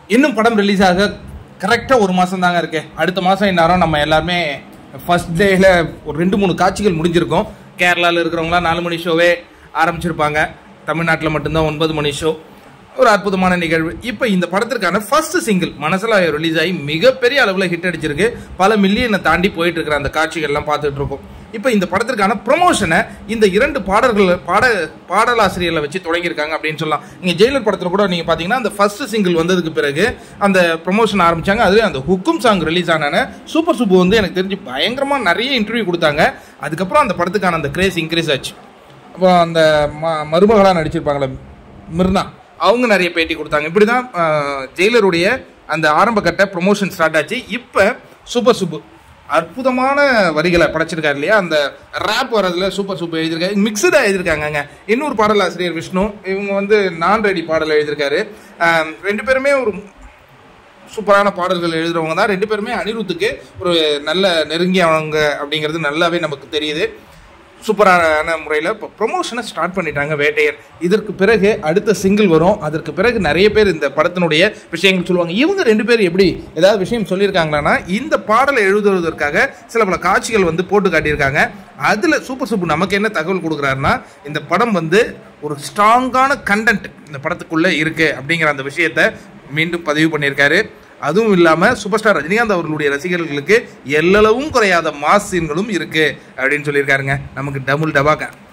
இன்னும் படம் ரிலீஸ் ஆக கரெக்டாக ஒரு மாதம் தாங்க இருக்கு அடுத்த மாதம் இந்நேரம் நம்ம எல்லாருமே ஃபர்ஸ்ட் டேல ஒரு ரெண்டு மூணு காட்சிகள் முடிஞ்சிருக்கோம் கேரளாவில் இருக்கிறவங்களாம் நாலு மணி ஷோவே ஆரம்பிச்சிருப்பாங்க தமிழ்நாட்டில் மட்டும்தான் ஒன்பது மணி ஷோ ஒரு அற்புதமான நிகழ்வு இப்போ இந்த படத்திற்கான ஃபர்ஸ்ட் சிங்கிள் மனசுல ரிலீஸ் ஆகி மிகப்பெரிய அளவில் ஹிட் அடிச்சிருக்கு பல மில்லியனை தாண்டி போயிட்டு இருக்கிற அந்த காட்சிகள்லாம் பார்த்துட்டு இருக்கோம் இப்போ இந்த படத்திற்கான ப்ரொமோஷனை இந்த இரண்டு பாடல்கள் பாட பாடலாசிரியர்களை வச்சு தொடங்கியிருக்காங்க அப்படின்னு சொல்லலாம் நீங்கள் ஜெயிலர் படத்தில் கூட நீங்கள் பார்த்தீங்கன்னா அந்த ஃபர்ஸ்ட் சிங்கிள் வந்ததுக்கு பிறகு அந்த ப்ரொமோஷன் ஆரம்பிச்சாங்க அதுலேயும் அந்த ஹுக்கும் சாங் ரிலீஸ் ஆனான சூப்பர் சூப்பு வந்து எனக்கு தெரிஞ்சு பயங்கரமாக நிறைய இன்டர்வியூ கொடுத்தாங்க அதுக்கப்புறம் அந்த படத்துக்கான அந்த கிரேஸ் இன்க்ரீஸ் ஆச்சு அப்போ அந்த ம மருமகளாக நடிச்சிருப்பாங்களே மிர்னா அவங்க நிறைய பேட்டி கொடுத்தாங்க இப்படி தான் ஜெயிலருடைய அந்த ஆரம்ப கட்ட ப்ரொமோஷன் ஸ்டார்ட் ஆச்சு இப்போ சூப்பர் சுப்பு அற்புதமான வரிகளை படைச்சிருக்காரு இல்லையா அந்த ரேப் வரதுல சூப்பர் சூப்பர் எழுதியிருக்காரு மிக்சடாக எழுதியிருக்காங்க இன்னொரு பாடல் ஆசிரியர் விஷ்ணு இவங்க வந்து நான் ரெடி பாடல் எழுதியிருக்காரு அஹ் ரெண்டு பேருமே ஒரு சூப்பரான பாடல்கள் எழுதுறவங்க தான் ரெண்டு பேருமே அனிருத்துக்கு ஒரு நல்ல நெருங்கியவங்க அப்படிங்கிறது நல்லாவே நமக்கு தெரியுது சூப்பரான முறையில் இப்போ ப்ரொமோஷனை ஸ்டார்ட் பண்ணிட்டாங்க வேட்டையர் இதற்கு பிறகு அடுத்த சிங்கிள் வரும் அதற்கு பிறகு நிறைய பேர் இந்த படத்தினுடைய விஷயங்கள் சொல்லுவாங்க இவங்க ரெண்டு பேர் எப்படி ஏதாவது விஷயம் சொல்லியிருக்காங்களான்னா இந்த பாடலை எழுதுவதற்காக சில பல காட்சிகள் வந்து போட்டு காட்டியிருக்காங்க அதில் சூப்பர் சூப்பர் நமக்கு என்ன தகவல் கொடுக்குறாருன்னா இந்த படம் வந்து ஒரு ஸ்ட்ராங்கான கண்டென்ட் இந்த படத்துக்குள்ளே இருக்குது அப்படிங்கிற அந்த விஷயத்தை மீண்டும் பதிவு பண்ணியிருக்காரு அதுவும் இல்லாமல் சூப்பர் ஸ்டார் ரஜினிகாந்த் அவர்களுடைய ரசிகர்களுக்கு எல்லளவும் குறையாத மாஸ் சீன்களும் இருக்கு அப்படின்னு சொல்லியிருக்காருங்க நமக்கு டபுள் டபாக்கா